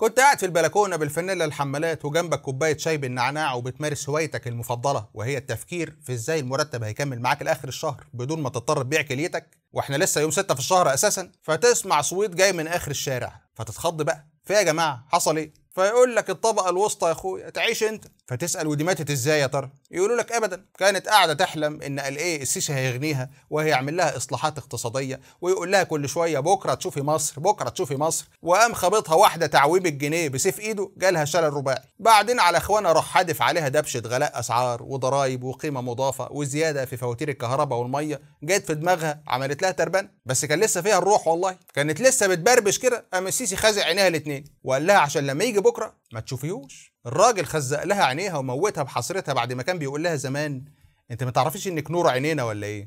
كنت قاعد في البلكونه بالفانيلا الحمالات وجنبك كوبايه شاي بالنعناع وبتمارس هوايتك المفضله وهي التفكير في ازاي المرتب هيكمل معاك لاخر الشهر بدون ما تضطر تبيع كليتك واحنا لسه يوم 6 في الشهر اساسا فتسمع صويت جاي من اخر الشارع فتتخض بقى في يا جماعه حصل ايه فيقول لك الطبقه الوسطى يا اخويا تعيش انت فتسال ودي ماتت ازاي يا ترى يقولوا لك ابدا كانت قاعده تحلم ان قال ايه السيسي هيغنيها وهيعمل لها اصلاحات اقتصاديه ويقول لها كل شويه بكره تشوفي مصر بكره تشوفي مصر وقام خابطها واحده تعويم الجنيه بسيف ايده جالها شلل رباعي بعدين على اخوانا راح حادف عليها دبشه غلاء اسعار وضرايب وقيمه مضافه وزياده في فواتير الكهرباء والميه جت في دماغها عملت لها تربان بس كان لسه فيها الروح والله كانت لسه بتبربش كده قام السيسي خازق عينيها الاتنين وقال لها عشان لما يجي بكره ما تشوفيهوش الراجل خزق لها عينيها وموتها بحسرتها بعد ما كان بيقول لها زمان انت ما تعرفيش انك نور عينينا ولا ايه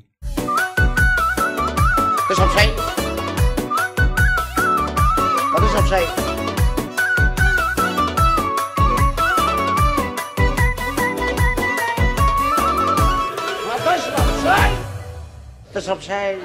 تشرب شاي ما تشرب شاي ما تشرب شاي تشرب شاي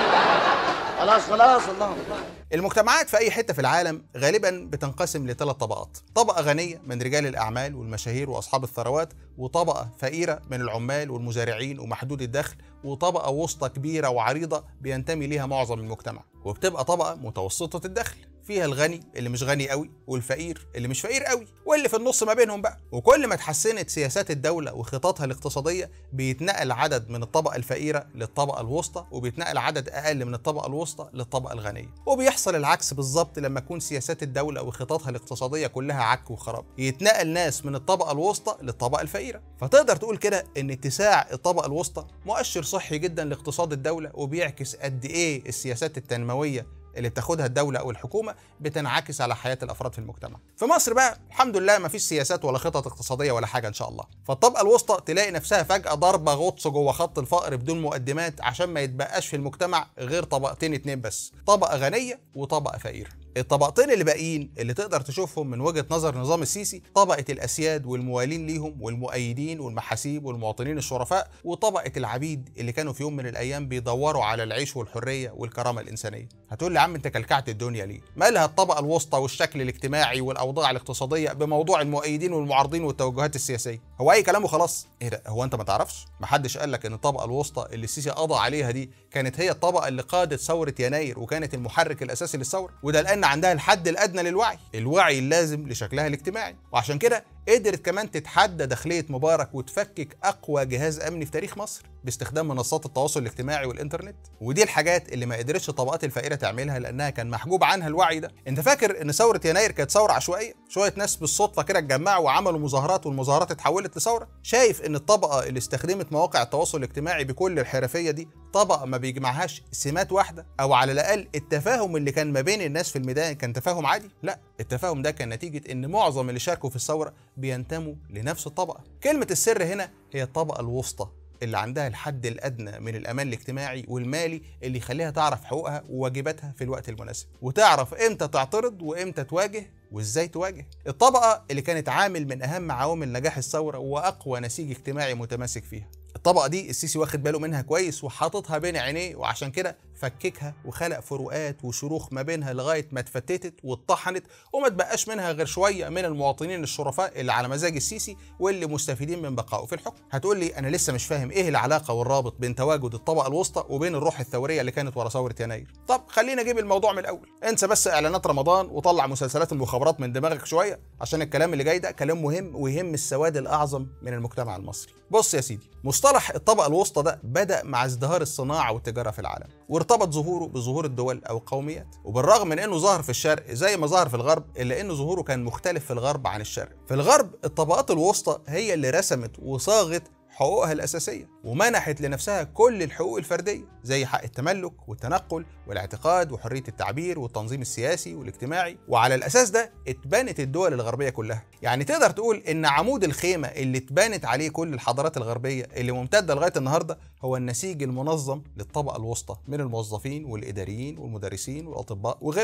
خلاص خلاص الله المجتمعات في اي حته في العالم غالبا بتنقسم لثلاث طبقات طبقه غنيه من رجال الاعمال والمشاهير واصحاب الثروات وطبقه فقيره من العمال والمزارعين ومحدود الدخل وطبقه وسطى كبيره وعريضه بينتمي ليها معظم المجتمع وبتبقى طبقه متوسطه الدخل فيها الغني اللي مش غني قوي والفقير اللي مش فقير قوي واللي في النص ما بينهم بقى وكل ما اتحسنت سياسات الدوله وخططها الاقتصاديه بيتنقل عدد من الطبقه الفقيره للطبقه الوسطى وبيتنقل عدد اقل من الطبقه الوسطى للطبقه الغنيه وبيحصل العكس بالظبط لما تكون سياسات الدوله وخططها الاقتصاديه كلها عك وخراب يتنقل ناس من الطبقه الوسطى للطبقه الفقيره فتقدر تقول كده ان اتساع الطبقه الوسطى مؤشر صحي جدا لاقتصاد الدوله وبيعكس قد ايه السياسات التنمويه اللي بتاخدها الدولة أو الحكومة بتنعكس على حياة الأفراد في المجتمع. في مصر بقى الحمد لله ما فيش سياسات ولا خطط اقتصادية ولا حاجة إن شاء الله. فالطبقة الوسطى تلاقي نفسها فجأة ضربة غطس جوه خط الفقر بدون مقدمات عشان ما يتبقاش في المجتمع غير طبقتين اتنين بس، طبقة غنية وطبقة فقيرة. الطبقتين اللي باقيين اللي تقدر تشوفهم من وجهه نظر نظام السيسي طبقه الاسياد والموالين ليهم والمؤيدين والمحاسيب والمواطنين الشرفاء وطبقه العبيد اللي كانوا في يوم من الايام بيدوروا على العيش والحريه والكرامه الانسانيه هتقول لي يا عم انت كلكعت الدنيا ليه مالها الطبقه الوسطى والشكل الاجتماعي والاوضاع الاقتصاديه بموضوع المؤيدين والمعارضين والتوجهات السياسيه هو اي كلام وخلاص ايه ده هو انت ما تعرفش محدش قال لك ان الطبقه الوسطى اللي السيسي قضى عليها دي كانت هي الطبقه اللي قادت ثوره يناير وكانت المحرك الاساسي للثوره وده لان عندها الحد الادنى للوعي الوعي اللازم لشكلها الاجتماعي وعشان كده قدرت كمان تتحدى داخليه مبارك وتفكك اقوى جهاز امني في تاريخ مصر باستخدام منصات التواصل الاجتماعي والانترنت ودي الحاجات اللي ما قدرتش الطبقات الفقيره تعملها لانها كان محجوب عنها الوعي ده انت فاكر ان ثوره يناير كانت ثوره عشوائيه شويه ناس بالصدفه كده اتجمعوا وعملوا مظاهرات والمظاهرات اتحولت لثوره شايف ان الطبقه اللي استخدمت مواقع التواصل الاجتماعي بكل الحرفيه دي طبقه ما بيجمعهاش سمات واحده او على الاقل التفاهم اللي كان ما بين الناس في الميدان كان تفاهم عادي لا التفاهم ده كان نتيجه ان معظم اللي شاركوا في الثوره بينتموا لنفس الطبقه كلمه السر هنا هي الطبقه الوسطى اللي عندها الحد الادنى من الامان الاجتماعي والمالي اللي يخليها تعرف حقوقها وواجباتها في الوقت المناسب وتعرف امتى تعترض وامتى تواجه وازاي تواجه الطبقه اللي كانت عامل من اهم عوامل نجاح الثوره واقوى نسيج اجتماعي متماسك فيها الطبقه دي السيسي واخد باله منها كويس وحاططها بين عينيه وعشان كده فككها وخلق فروقات وشروخ ما بينها لغايه ما اتفتتت واتطحنت وما تبقاش منها غير شويه من المواطنين الشرفاء اللي على مزاج السيسي واللي مستفيدين من بقائه في الحكم هتقول لي انا لسه مش فاهم ايه العلاقه والرابط بين تواجد الطبقه الوسطى وبين الروح الثوريه اللي كانت ورا ثوره يناير طب خلينا اجيب الموضوع من الاول انسى بس اعلانات رمضان وطلع مسلسلات المخابرات من دماغك شويه عشان الكلام اللي جاي ده كلام مهم ويهم السواد الاعظم من المجتمع المصري بص يا سيدي مصطلح الطبقه الوسطى ده بدا مع ازدهار الصناعه والتجاره في العالم وارتبط ظهوره بظهور الدول او القوميات وبالرغم من انه ظهر في الشرق زي ما ظهر في الغرب الا ان ظهوره كان مختلف في الغرب عن الشرق في الغرب الطبقات الوسطى هي اللي رسمت وصاغت حقوقها الأساسية ومنحت لنفسها كل الحقوق الفردية زي حق التملك والتنقل والاعتقاد وحرية التعبير والتنظيم السياسي والاجتماعي وعلى الأساس ده اتبنت الدول الغربية كلها يعني تقدر تقول إن عمود الخيمة اللي اتبنت عليه كل الحضارات الغربية اللي ممتدة لغاية النهاردة هو النسيج المنظم للطبقة الوسطى من الموظفين والإداريين والمدرسين والأطباء وغيرهم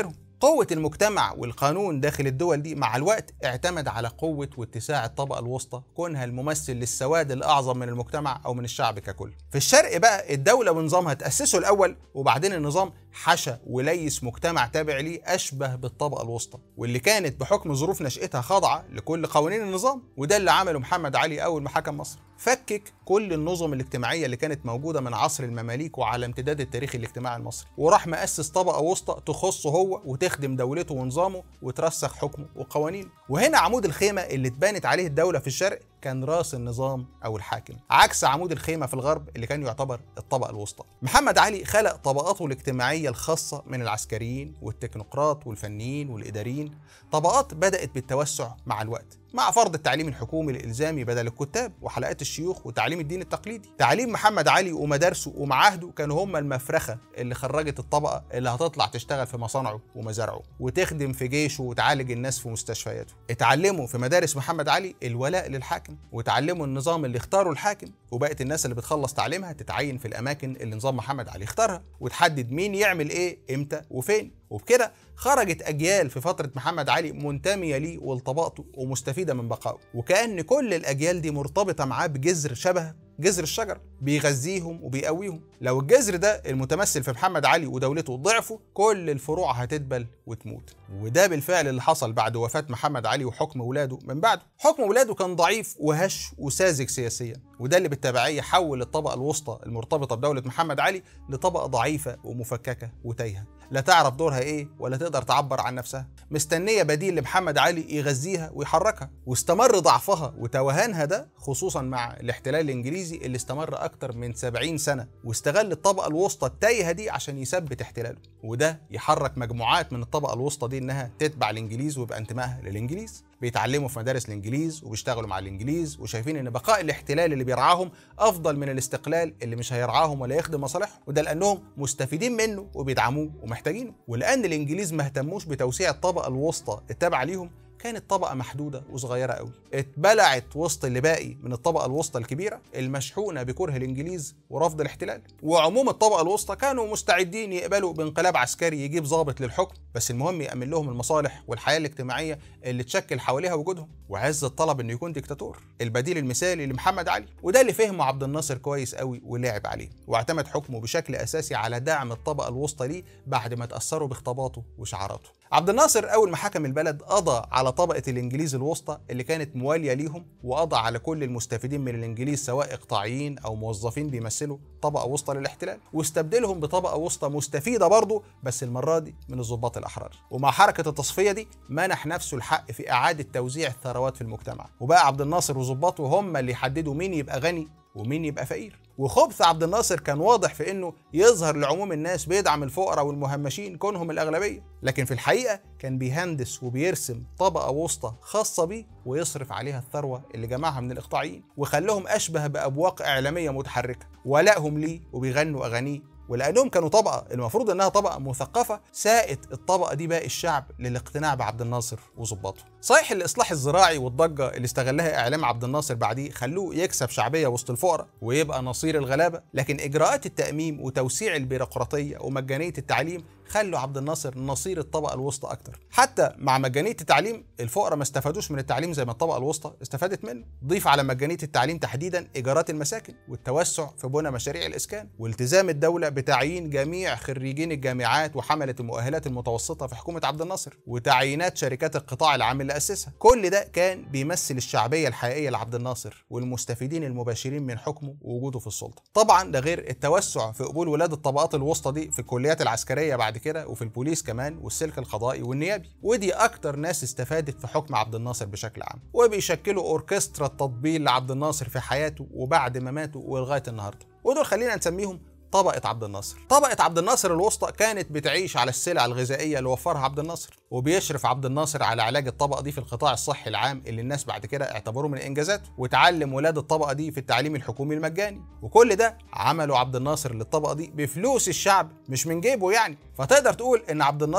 قوة المجتمع والقانون داخل الدول دي مع الوقت اعتمد على قوة واتساع الطبقة الوسطى كونها الممثل للسواد الأعظم من المجتمع أو من الشعب ككل في الشرق بقى الدولة ونظامها تأسسوا الأول وبعدين النظام حشى وليس مجتمع تابع ليه أشبه بالطبقة الوسطى واللي كانت بحكم ظروف نشأتها خاضعة لكل قوانين النظام وده اللي عمله محمد علي أول ما حكم مصر فكك كل النظم الاجتماعية اللي كانت موجودة من عصر المماليك وعلى امتداد التاريخ الاجتماعي المصري وراح مؤسس طبقة وسطى تخصه هو وتخدم دولته ونظامه وترسخ حكمه وقوانينه وهنا عمود الخيمة اللي اتبنت عليه الدولة في الشرق كان راس النظام او الحاكم عكس عمود الخيمه في الغرب اللي كان يعتبر الطبقه الوسطى محمد علي خلق طبقاته الاجتماعيه الخاصه من العسكريين والتكنوقراط والفنيين والاداريين طبقات بدات بالتوسع مع الوقت مع فرض التعليم الحكومي الالزامي بدل الكتاب وحلقات الشيوخ وتعليم الدين التقليدي تعليم محمد علي ومدارسه ومعاهده كانوا هم المفرخه اللي خرجت الطبقه اللي هتطلع تشتغل في مصانعه ومزارعه وتخدم في جيشه وتعالج الناس في مستشفياته اتعلموا في مدارس محمد علي الولاء للحاكم وتعلموا النظام اللي اختاره الحاكم وبقت الناس اللي بتخلص تعليمها تتعين في الاماكن اللي نظام محمد علي اختارها وتحدد مين يعمل ايه امتى وفين وبكده خرجت اجيال في فتره محمد علي منتميه ليه ولطبقته ومستفيده من بقائه وكان كل الاجيال دي مرتبطه معاه بجذر شبه جذر الشجر بيغذيهم وبيقويهم لو الجذر ده المتمثل في محمد علي ودولته ضعفوا كل الفروع هتدبل وتموت وده بالفعل اللي حصل بعد وفاة محمد علي وحكم ولاده من بعده حكم ولاده كان ضعيف وهش وساذج سياسيا وده اللي بالتبعية حول الطبقة الوسطى المرتبطة بدولة محمد علي لطبقة ضعيفة ومفككة وتايهة لا تعرف دورها ايه ولا تقدر تعبر عن نفسها مستنية بديل لمحمد علي يغذيها ويحركها واستمر ضعفها وتوهانها ده خصوصا مع الاحتلال الانجليزي اللي استمر اكتر من 70 سنة واستغل الطبقة الوسطى التايهة دي عشان يثبت احتلاله وده يحرك مجموعات من الطبقة الوسطى دي انها تتبع الانجليز ويبقى انتمائها للانجليز بيتعلموا في مدارس الانجليز وبيشتغلوا مع الانجليز وشايفين ان بقاء الاحتلال اللي بيرعاهم افضل من الاستقلال اللي مش هيرعاهم ولا يخدم مصالحهم وده لانهم مستفيدين منه وبيدعموه ومحتاجينه ولان الانجليز ما اهتموش بتوسيع الطبقه الوسطى التابعه ليهم كانت طبقة محدودة وصغيرة قوي اتبلعت وسط اللي باقي من الطبقة الوسطى الكبيرة المشحونة بكره الإنجليز ورفض الاحتلال وعموم الطبقة الوسطى كانوا مستعدين يقبلوا بانقلاب عسكري يجيب ضابط للحكم بس المهم يأمن لهم المصالح والحياة الاجتماعية اللي تشكل حواليها وجودهم وعز الطلب انه يكون ديكتاتور البديل المثالي لمحمد علي وده اللي فهمه عبد الناصر كويس قوي ولعب عليه واعتمد حكمه بشكل اساسي على دعم الطبقه الوسطى ليه بعد ما تاثروا باخطاباته وشعاراته عبد الناصر اول ما حكم البلد قضى على طبقه الانجليز الوسطى اللي كانت مواليه ليهم وقضى على كل المستفيدين من الانجليز سواء اقطاعيين او موظفين بيمثلوا طبقه وسطى للاحتلال واستبدلهم بطبقه وسطى مستفيده برضه بس المره دي من الضباط الاحرار ومع حركه التصفيه دي منح نفسه الحق في اعاده توزيع الثروات في المجتمع وبقى عبد الناصر وظباطه هم اللي يحددوا مين يبقى غني ومين يبقى فقير وخبث عبد الناصر كان واضح في انه يظهر لعموم الناس بيدعم الفقراء والمهمشين كونهم الاغلبيه لكن في الحقيقه كان بيهندس وبيرسم طبقه وسطى خاصه بيه ويصرف عليها الثروه اللي جمعها من الاقطاعيين وخلاهم اشبه بابواق اعلاميه متحركه ولائهم ليه وبيغنوا اغانيه ولانهم كانوا طبقه المفروض انها طبقه مثقفه ساءت الطبقه دي باقي الشعب للاقتناع بعبد الناصر وظباطه. صحيح الاصلاح الزراعي والضجه اللي استغلها اعلام عبد الناصر بعديه خلوه يكسب شعبيه وسط الفقراء ويبقى نصير الغلابه، لكن اجراءات التاميم وتوسيع البيروقراطيه ومجانيه التعليم خلوا عبد الناصر نصير الطبقه الوسطى اكتر حتى مع مجانيه التعليم الفقراء ما استفادوش من التعليم زي ما الطبقه الوسطى استفادت منه ضيف على مجانيه التعليم تحديدا ايجارات المساكن والتوسع في بنى مشاريع الاسكان والتزام الدوله بتعيين جميع خريجين الجامعات وحمله المؤهلات المتوسطه في حكومه عبد الناصر وتعيينات شركات القطاع العام اللي اسسها كل ده كان بيمثل الشعبيه الحقيقيه لعبد الناصر والمستفيدين المباشرين من حكمه ووجوده في السلطه طبعا ده غير التوسع في قبول ولاد الطبقات الوسطى دي في الكليات العسكريه بعد كده وفي البوليس كمان والسلك القضائي والنيابي ودي اكتر ناس استفادت في حكم عبد الناصر بشكل عام وبيشكلوا اوركسترا التطبيل لعبد الناصر في حياته وبعد مماته ولغايه النهارده ودول خلينا نسميهم طبقة عبد الناصر طبقة عبد الناصر الوسطى كانت بتعيش على السلع الغذائية اللي وفرها عبد الناصر وبيشرف عبد الناصر على علاج الطبقة دي في القطاع الصحي العام اللي الناس بعد كده اعتبروه من انجازاته وتعلم ولاد الطبقة دي في التعليم الحكومي المجاني وكل ده عمله عبد الناصر للطبقة دي بفلوس الشعب مش من جيبه يعني فتقدر تقول ان عبد الناصر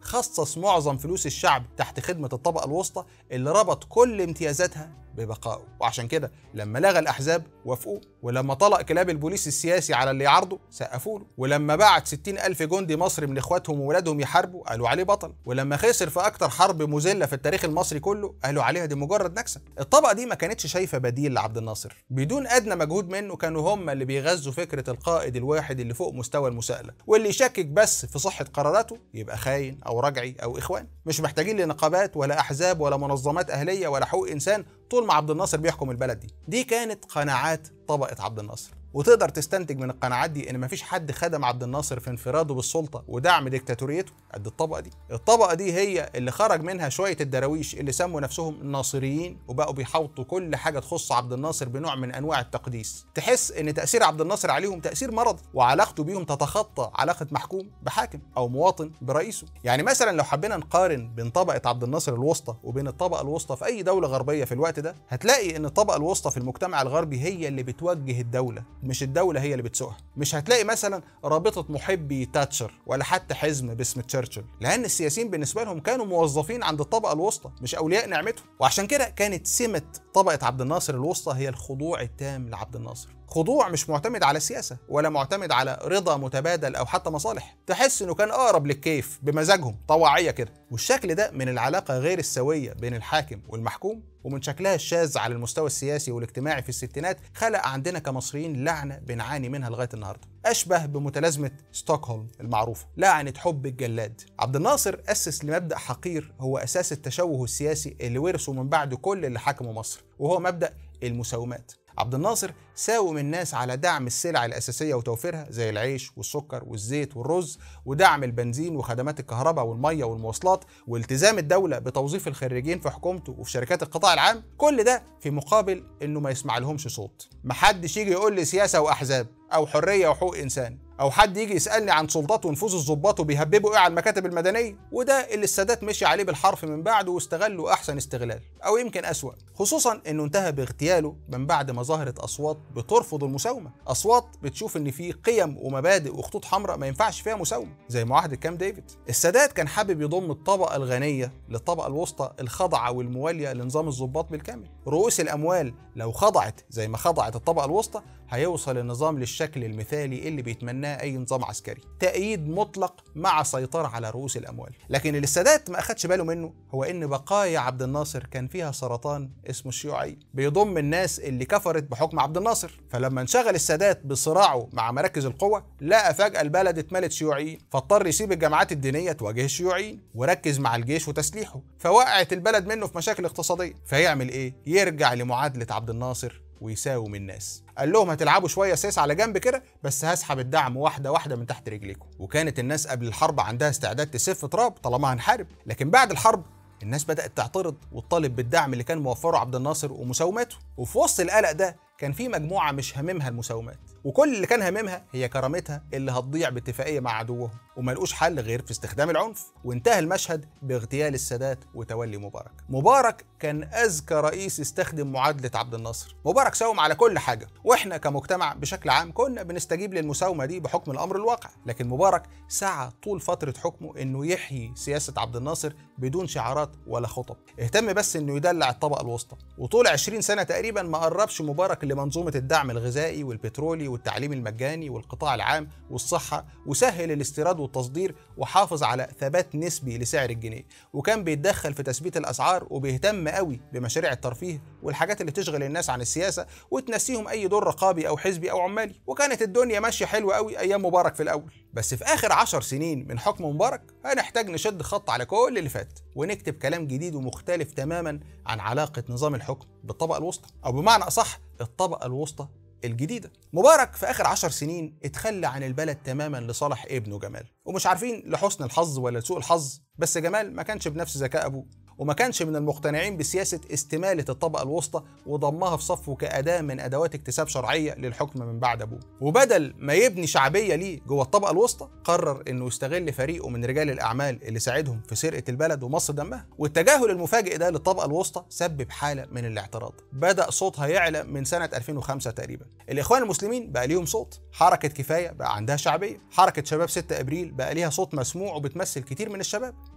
خصص معظم فلوس الشعب تحت خدمة الطبقة الوسطى اللي ربط كل امتيازاتها ببقائه وعشان كده لما لغى الأحزاب وافقوه ولما طلق كلاب البوليس السياسي على اللي يعارضه سقفوا له ولما بعت 60 ألف جندي مصري من إخواتهم وولادهم يحاربوا قالوا عليه بطل ولما خسر في أكتر حرب مذلة في التاريخ المصري كله قالوا عليها دي مجرد نكسة الطبقة دي ما كانتش شايفة بديل لعبد الناصر بدون أدنى مجهود منه كانوا هم اللي بيغذوا فكرة القائد الواحد اللي فوق مستوى المساءلة واللي يشكك بس في صحة قراراته يبقى خاين أو رجعي أو إخوان مش محتاجين لنقابات ولا أحزاب ولا منظمات أهلية ولا حقوق إنسان طول ما عبد الناصر بيحكم البلد دي دي كانت قناعات طبقة عبد الناصر وتقدر تستنتج من القناعات دي ان مفيش حد خدم عبد الناصر في انفراده بالسلطه ودعم ديكتاتوريته قد الطبقه دي الطبقه دي هي اللي خرج منها شويه الدراويش اللي سموا نفسهم الناصريين وبقوا بيحاوطوا كل حاجه تخص عبد الناصر بنوع من انواع التقديس تحس ان تاثير عبد الناصر عليهم تاثير مرضي وعلاقته بيهم تتخطى علاقه محكوم بحاكم او مواطن برئيسه يعني مثلا لو حبينا نقارن بين طبقه عبد الناصر الوسطى وبين الطبقه الوسطى في اي دوله غربيه في الوقت ده هتلاقي ان الطبقه الوسطى في المجتمع الغربي هي اللي بتوجه الدوله مش الدوله هي اللي بتسوقها مش هتلاقي مثلا رابطه محبي تاتشر ولا حتى حزم باسم تشرشل لان السياسيين بالنسبه لهم كانوا موظفين عند الطبقه الوسطى مش اولياء نعمتهم وعشان كده كانت سمه طبقه عبد الناصر الوسطى هي الخضوع التام لعبد الناصر خضوع مش معتمد على سياسة ولا معتمد على رضا متبادل أو حتى مصالح تحس إنه كان أقرب للكيف بمزاجهم طواعية كده والشكل ده من العلاقة غير السوية بين الحاكم والمحكوم ومن شكلها الشاذ على المستوى السياسي والاجتماعي في الستينات خلق عندنا كمصريين لعنة بنعاني منها لغاية النهاردة أشبه بمتلازمة ستوكهولم المعروفة لعنة حب الجلاد عبد الناصر أسس لمبدأ حقير هو أساس التشوه السياسي اللي ورثه من بعد كل اللي حكموا مصر وهو مبدأ المساومات عبد الناصر ساوم الناس على دعم السلع الأساسية وتوفيرها زي العيش والسكر والزيت والرز ودعم البنزين وخدمات الكهرباء والمية والمواصلات والتزام الدولة بتوظيف الخريجين في حكومته وفي شركات القطاع العام كل ده في مقابل إنه ما يسمع لهمش صوت محدش يجي يقول لي سياسة وأحزاب أو حرية وحقوق إنسان او حد يجي يسالني عن سلطات ونفوذ الضباط وبيهببوا ايه على المكاتب المدنيه وده اللي السادات مشي عليه بالحرف من بعده واستغله احسن استغلال او يمكن اسوا خصوصا انه انتهى باغتياله من بعد ما ظهرت اصوات بترفض المساومه اصوات بتشوف ان في قيم ومبادئ وخطوط حمراء ما ينفعش فيها مساومه زي معاهده كام ديفيد السادات كان حابب يضم الطبقه الغنيه للطبقه الوسطى الخاضعه والمواليه لنظام الضباط بالكامل رؤوس الاموال لو خضعت زي ما خضعت الطبقه الوسطى هيوصل النظام للشكل المثالي اللي بيتمناه اي نظام عسكري تأييد مطلق مع سيطرة على رؤوس الأموال لكن اللي السادات ما أخدش باله منه هو إن بقايا عبد الناصر كان فيها سرطان اسمه الشيوعية بيضم الناس اللي كفرت بحكم عبد الناصر فلما انشغل السادات بصراعه مع مراكز القوة لقى فجأة البلد اتملت شيوعيين فاضطر يسيب الجماعات الدينية تواجه الشيوعيين وركز مع الجيش وتسليحه فوقعت البلد منه في مشاكل اقتصادية فيعمل إيه؟ يرجع لمعادلة عبد الناصر ويساوم الناس قال لهم هتلعبوا شويه سيس على جنب كده بس هسحب الدعم واحده واحده من تحت رجليكم وكانت الناس قبل الحرب عندها استعداد تسف تراب طالما هنحارب لكن بعد الحرب الناس بدات تعترض وتطالب بالدعم اللي كان موفره عبد الناصر ومساوماته وفي وسط القلق ده كان في مجموعه مش هاممها المساومات وكل اللي كان هاممها هي كرامتها اللي هتضيع باتفاقيه مع عدوهم وما لقوش حل غير في استخدام العنف وانتهى المشهد باغتيال السادات وتولي مبارك مبارك كان اذكى رئيس استخدم معادله عبد الناصر مبارك ساوم على كل حاجه واحنا كمجتمع بشكل عام كنا بنستجيب للمساومه دي بحكم الامر الواقع لكن مبارك سعى طول فتره حكمه انه يحيي سياسه عبد الناصر بدون شعارات ولا خطب اهتم بس انه يدلع الطبقه الوسطى وطول 20 سنه تقريبا ما قربش مبارك لمنظومه الدعم الغذائي والبترولي والتعليم المجاني والقطاع العام والصحه وسهل الاستيراد والتصدير وحافظ على ثبات نسبي لسعر الجنيه وكان بيتدخل في تثبيت الاسعار وبيهتم قوي بمشاريع الترفيه والحاجات اللي تشغل الناس عن السياسه وتنسيهم اي دور رقابي او حزبي او عمالي وكانت الدنيا ماشيه حلوه قوي ايام مبارك في الاول بس في اخر عشر سنين من حكم مبارك هنحتاج نشد خط على كل اللي فات ونكتب كلام جديد ومختلف تماما عن علاقه نظام الحكم بالطبقه الوسطى او بمعنى اصح الطبقه الوسطى الجديدة مبارك في آخر عشر سنين اتخلى عن البلد تماما لصالح ابنه جمال ومش عارفين لحسن الحظ ولا لسوء الحظ بس جمال ما كانش بنفس ذكاء أبوه وما كانش من المقتنعين بسياسة استمالة الطبقة الوسطى وضمها في صفه كأداة من أدوات اكتساب شرعية للحكم من بعد أبوه وبدل ما يبني شعبية ليه جوه الطبقة الوسطى قرر إنه يستغل فريقه من رجال الأعمال اللي ساعدهم في سرقة البلد ومص دمها والتجاهل المفاجئ ده للطبقة الوسطى سبب حالة من الاعتراض بدأ صوتها يعلى من سنة 2005 تقريبا الإخوان المسلمين بقى ليهم صوت حركة كفاية بقى عندها شعبية حركة شباب 6 أبريل بقى ليها صوت مسموع وبتمثل كتير من الشباب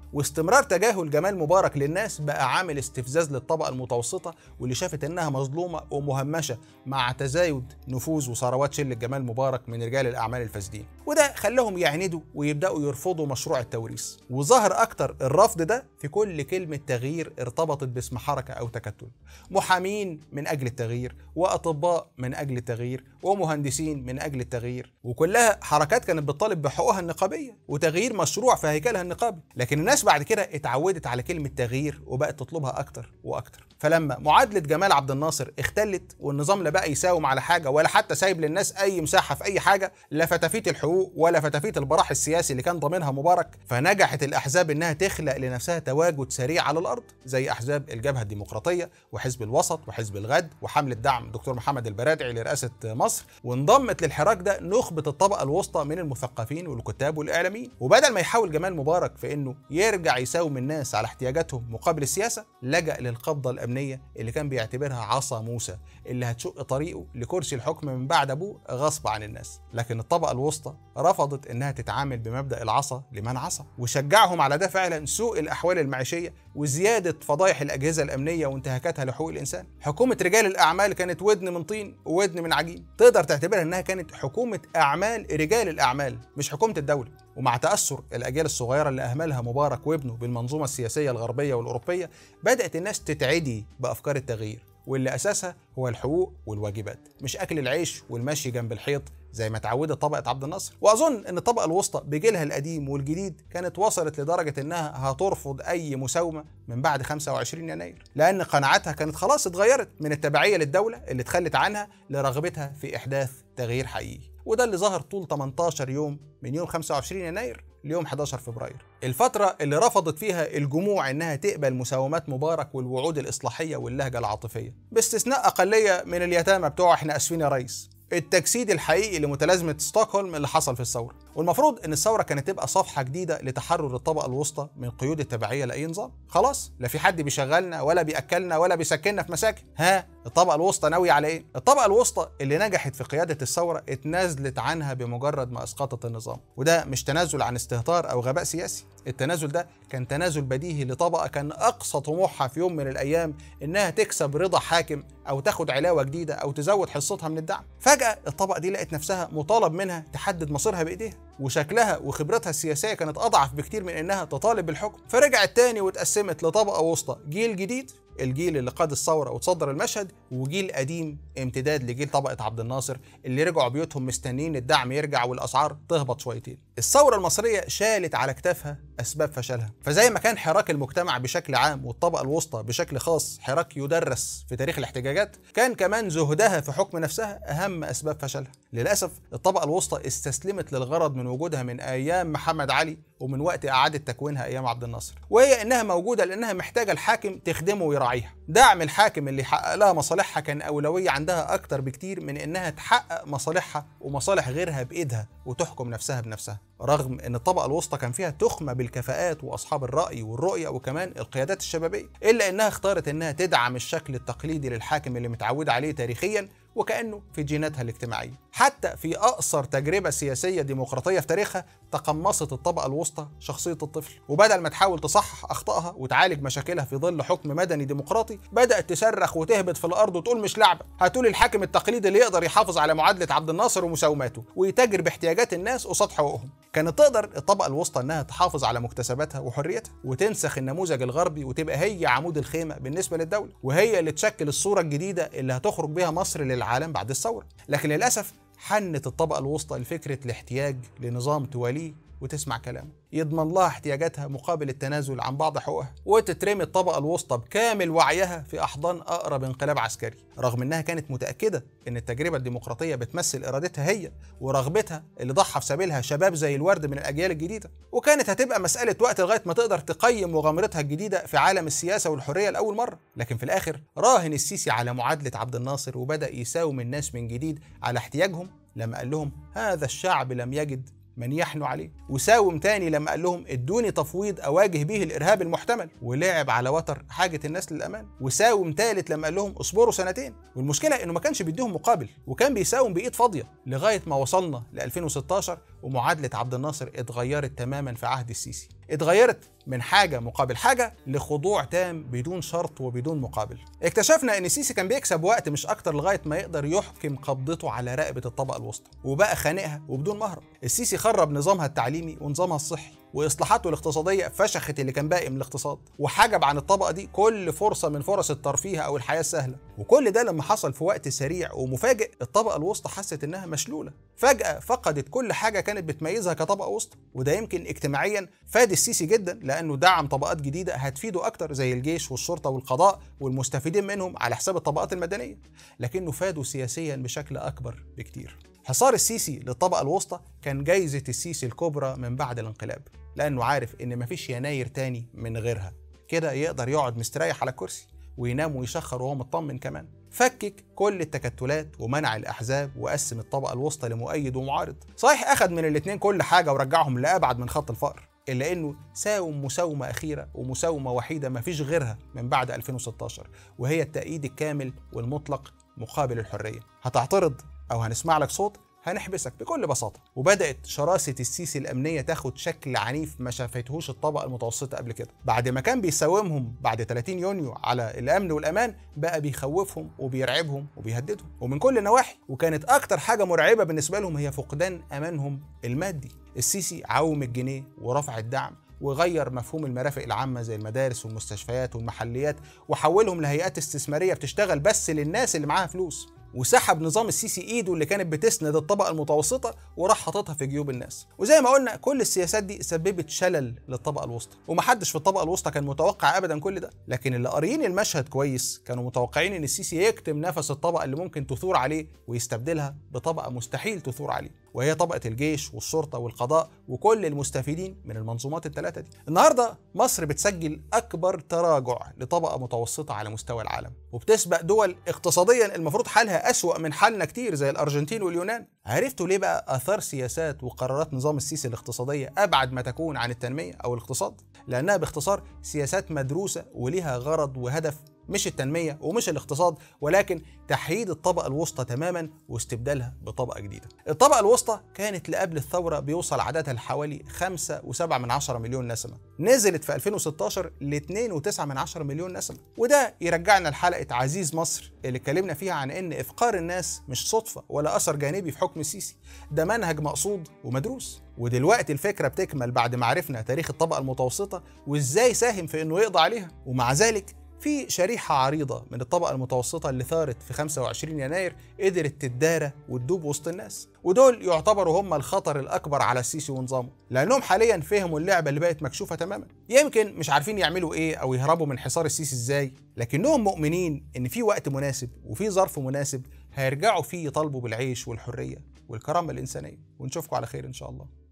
واستمرار تجاهل جمال مبارك للناس بقى عامل استفزاز للطبقه المتوسطه واللي شافت انها مظلومه ومهمشه مع تزايد نفوذ وثروات شله جمال مبارك من رجال الاعمال الفاسدين وده خلاهم يعندوا ويبداوا يرفضوا مشروع التوريث وظهر اكتر الرفض ده في كل كلمه تغيير ارتبطت باسم حركه او تكتل محامين من اجل التغيير واطباء من اجل التغيير ومهندسين من اجل التغيير وكلها حركات كانت بتطالب بحقوقها النقابيه وتغيير مشروع في هيكلها النقابي لكن الناس بعد كده اتعودت على كلمه تغيير وبقت تطلبها اكتر واكتر فلما معادله جمال عبد الناصر اختلت والنظام لا بقى يساوم على حاجه ولا حتى سايب للناس اي مساحه في اي حاجه لا فتافيت الحقوق ولا فتافيت البراح السياسي اللي كان ضامنها مبارك فنجحت الاحزاب انها تخلق لنفسها تواجد سريع على الارض زي احزاب الجبهه الديمقراطيه وحزب الوسط وحزب الغد وحمله دعم دكتور محمد البرادعي لرئاسه مصر وانضمت للحراك ده نخبه الطبقه الوسطى من المثقفين والكتاب والاعلاميين وبدل ما يحاول جمال مبارك في انه يرجع يساوم الناس على احتياجاتهم مقابل السياسه لجأ للقبضه الامنيه اللي كان بيعتبرها عصا موسى اللي هتشق طريقه لكرسي الحكم من بعد ابوه غصب عن الناس لكن الطبقه الوسطى رفضت انها تتعامل بمبدا العصا لمن عصى وشجعهم على ده فعلا سوء الاحوال المعيشيه وزياده فضايح الاجهزه الامنيه وانتهاكاتها لحقوق الانسان حكومه رجال الاعمال كانت ودن من طين وودن من عجين تقدر تعتبرها انها كانت حكومه اعمال رجال الاعمال مش حكومه الدوله ومع تأثر الأجيال الصغيرة اللي أهملها مبارك وابنه بالمنظومة السياسية الغربية والأوروبية بدأت الناس تتعدي بأفكار التغيير واللي أساسها هو الحقوق والواجبات مش أكل العيش والمشي جنب الحيط زي ما اتعودت طبقة عبد الناصر وأظن أن الطبقة الوسطى بجيلها القديم والجديد كانت وصلت لدرجة أنها هترفض أي مساومة من بعد 25 يناير لأن قناعاتها كانت خلاص اتغيرت من التبعية للدولة اللي اتخلت عنها لرغبتها في إحداث تغيير حقيقي وده اللي ظهر طول 18 يوم من يوم 25 يناير ليوم 11 فبراير الفترة اللي رفضت فيها الجموع انها تقبل مساومات مبارك والوعود الاصلاحية واللهجة العاطفية باستثناء اقلية من اليتامى بتوع احنا اسفين يا ريس التجسيد الحقيقي لمتلازمة ستوكهولم اللي حصل في الثورة والمفروض ان الثورة كانت تبقى صفحة جديدة لتحرر الطبقة الوسطى من قيود التبعية لأي نظام خلاص لا في حد بيشغلنا ولا بيأكلنا ولا بيسكننا في مساكن ها الطبقة الوسطى ناوية على ايه الطبقة الوسطى اللي نجحت في قيادة الثورة اتنازلت عنها بمجرد ما اسقطت النظام وده مش تنازل عن استهتار او غباء سياسي التنازل ده كان تنازل بديهي لطبقة كان أقصى طموحها في يوم من الأيام إنها تكسب رضا حاكم أو تاخد علاوة جديدة أو تزود حصتها من الدعم فجأة الطبقة دي لقت نفسها مطالب منها تحدد مصيرها بإيديها وشكلها وخبرتها السياسية كانت أضعف بكتير من إنها تطالب بالحكم فرجعت تاني واتقسمت لطبقة وسطى جيل جديد الجيل اللي قاد الثوره وتصدر المشهد وجيل قديم امتداد لجيل طبقه عبد الناصر اللي رجعوا بيوتهم مستنيين الدعم يرجع والاسعار تهبط شويتين. الثوره المصريه شالت على كتافها اسباب فشلها، فزي ما كان حراك المجتمع بشكل عام والطبقه الوسطى بشكل خاص حراك يدرس في تاريخ الاحتجاجات، كان كمان زهدها في حكم نفسها اهم اسباب فشلها. للاسف الطبقه الوسطى استسلمت للغرض من وجودها من ايام محمد علي ومن وقت اعاده تكوينها ايام عبد الناصر، وهي انها موجوده لانها محتاجه الحاكم تخدمه ويراعيها. دعم الحاكم اللي يحقق لها مصالحها كان اولويه عندها اكتر بكتير من انها تحقق مصالحها ومصالح غيرها بايدها وتحكم نفسها بنفسها رغم ان الطبقه الوسطى كان فيها تخمه بالكفاءات واصحاب الراي والرؤيه وكمان القيادات الشبابيه الا انها اختارت انها تدعم الشكل التقليدي للحاكم اللي متعود عليه تاريخيا وكانه في جيناتها الاجتماعيه حتى في اقصر تجربه سياسيه ديمقراطيه في تاريخها تقمصت الطبقه الوسطى شخصيه الطفل وبدل ما تحاول تصحح اخطائها وتعالج مشاكلها في ظل حكم مدني ديمقراطي بدات تصرخ وتهبط في الارض وتقول مش لعبه هاتولي الحاكم التقليدي اللي يقدر يحافظ على معادله عبد الناصر ومساوماته ويتاجر باحتياجات الناس قصاد حقوقهم كانت تقدر الطبقه الوسطى انها تحافظ على مكتسباتها وحريتها وتنسخ النموذج الغربي وتبقى هي عمود الخيمه بالنسبه للدوله وهي اللي تشكل الصوره الجديده اللي هتخرج بها مصر للعالم بعد الثوره لكن للاسف حنت الطبقه الوسطى لفكره الاحتياج لنظام تواليه وتسمع كلامه يضمن لها احتياجاتها مقابل التنازل عن بعض حقوقها وتترمي الطبقه الوسطى بكامل وعيها في احضان اقرب انقلاب عسكري رغم انها كانت متاكده ان التجربه الديمقراطيه بتمثل ارادتها هي ورغبتها اللي ضحى في سبيلها شباب زي الورد من الاجيال الجديده وكانت هتبقى مساله وقت لغايه ما تقدر تقيم مغامرتها الجديده في عالم السياسه والحريه لاول مره لكن في الاخر راهن السيسي على معادله عبد الناصر وبدا يساوم الناس من جديد على احتياجهم لما قال لهم هذا الشعب لم يجد من يحنو عليه وساوم تاني لما قال لهم ادوني تفويض اواجه به الارهاب المحتمل ولعب على وتر حاجه الناس للامان وساوم تالت لما قال لهم اصبروا سنتين والمشكله انه ما كانش بيديهم مقابل وكان بيساوم بايد فاضيه لغايه ما وصلنا ل 2016 ومعادله عبد الناصر اتغيرت تماما في عهد السيسي اتغيرت من حاجة مقابل حاجة لخضوع تام بدون شرط وبدون مقابل اكتشفنا ان السيسي كان بيكسب وقت مش اكتر لغاية ما يقدر يحكم قبضته على رقبة الطبقة الوسطى وبقى خانقها وبدون مهرب السيسي خرب نظامها التعليمي ونظامها الصحي واصلاحاته الاقتصاديه فشخت اللي كان باقي من الاقتصاد وحجب عن الطبقه دي كل فرصه من فرص الترفيه او الحياه السهله وكل ده لما حصل في وقت سريع ومفاجئ الطبقه الوسطى حست انها مشلوله فجاه فقدت كل حاجه كانت بتميزها كطبقه وسطى وده يمكن اجتماعيا فاد السيسي جدا لانه دعم طبقات جديده هتفيده اكتر زي الجيش والشرطه والقضاء والمستفيدين منهم على حساب الطبقات المدنيه لكنه فاده سياسيا بشكل اكبر بكتير حصار السيسي للطبقة الوسطى كان جايزة السيسي الكبرى من بعد الانقلاب لأنه عارف إن مفيش يناير تاني من غيرها كده يقدر يقعد مستريح على الكرسي وينام ويشخر وهو مطمن كمان فكك كل التكتلات ومنع الأحزاب وقسم الطبقة الوسطى لمؤيد ومعارض صحيح أخد من الاتنين كل حاجة ورجعهم لأبعد من خط الفقر إلا إنه ساوم مساومة أخيرة ومساومة وحيدة مفيش غيرها من بعد 2016 وهي التأييد الكامل والمطلق مقابل الحرية هتعترض او هنسمع لك صوت هنحبسك بكل بساطه وبدات شراسه السيسي الامنيه تاخد شكل عنيف ما شافتهوش الطبقه المتوسطه قبل كده بعد ما كان بيساومهم بعد 30 يونيو على الامن والامان بقى بيخوفهم وبيرعبهم وبيهددهم ومن كل النواحي وكانت اكتر حاجه مرعبه بالنسبه لهم هي فقدان امانهم المادي السيسي عوم الجنيه ورفع الدعم وغير مفهوم المرافق العامة زي المدارس والمستشفيات والمحليات وحولهم لهيئات استثمارية بتشتغل بس للناس اللي معاها فلوس وسحب نظام السيسي ايده اللي كانت بتسند الطبقه المتوسطه وراح حاططها في جيوب الناس وزي ما قلنا كل السياسات دي سببت شلل للطبقه الوسطى ومحدش في الطبقه الوسطى كان متوقع ابدا كل ده لكن اللي قاريين المشهد كويس كانوا متوقعين ان السيسي يكتم نفس الطبقه اللي ممكن تثور عليه ويستبدلها بطبقه مستحيل تثور عليه وهي طبقه الجيش والشرطه والقضاء وكل المستفيدين من المنظومات الثلاثه دي النهارده مصر بتسجل اكبر تراجع لطبقه متوسطه على مستوى العالم وبتسبق دول اقتصاديا المفروض حالها أسوأ من حالنا كتير زي الأرجنتين واليونان عرفتوا ليه بقى آثار سياسات وقرارات نظام السيسي الاقتصادية أبعد ما تكون عن التنمية أو الاقتصاد لأنها باختصار سياسات مدروسة وليها غرض وهدف مش التنمية ومش الاقتصاد ولكن تحييد الطبقة الوسطى تماما واستبدالها بطبقة جديدة الطبقة الوسطى كانت لقبل الثورة بيوصل عددها لحوالي 5.7 من عشرة مليون نسمة نزلت في 2016 ل 2.9 من عشرة مليون نسمة وده يرجعنا لحلقة عزيز مصر اللي اتكلمنا فيها عن ان افقار الناس مش صدفة ولا اثر جانبي في حكم السيسي ده منهج مقصود ومدروس ودلوقتي الفكرة بتكمل بعد ما عرفنا تاريخ الطبقة المتوسطة وازاي ساهم في انه يقضي عليها ومع ذلك في شريحة عريضة من الطبقة المتوسطة اللي ثارت في 25 يناير قدرت تتدارى وتدوب وسط الناس ودول يعتبروا هم الخطر الأكبر على السيسي ونظامه لأنهم حاليا فهموا اللعبة اللي بقت مكشوفة تماما يمكن مش عارفين يعملوا إيه أو يهربوا من حصار السيسي إزاي لكنهم مؤمنين إن في وقت مناسب وفي ظرف مناسب هيرجعوا فيه يطالبوا بالعيش والحرية والكرامة الإنسانية ونشوفكم على خير إن شاء الله